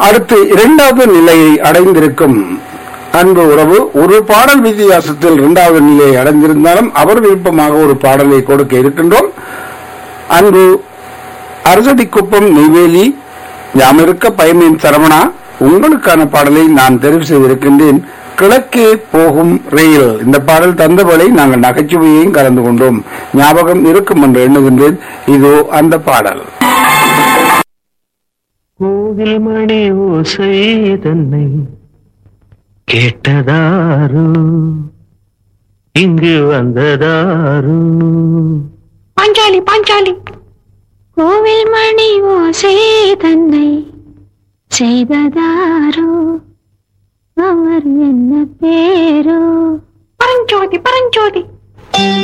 அடுத்து இரண்டாவது நிலையை அடைந்திருக்கும் அன்பு உறவு ஒரு பாடல் வித்தியாசத்தில் இரண்டாவது நிலையை அடைந்திருந்தாலும் அவர் விருப்பமாக ஒரு பாடலை கொடுக்க இருக்கின்றோம் அன்பு அரசடிக்குப்பம் நெய்வேலி யாமிருக்க பயனின் சரவணா உங்களுக்கான பாடலை நான் தெரிவு செய்திருக்கின்றேன் கிழக்கே போகும் ரயில் இந்த பாடல் தந்தபடி நாங்கள் நகைச்சுவையையும் கலந்து கொண்டோம் ஞாபகம் இருக்கும் என்று எண்ணுகின்றேன் இதோ அந்த பாடல் கோவில் மணி ஓசை தன்னை கேட்டதாரு இங்கு வந்ததாரு பாஞ்சாலி பாஞ்சாலி கோவில் மணி ஓசை தன்னை செய்ததாரோ அவர் என்ன பேரோ பரஞ்சோதி பரஞ்சோதி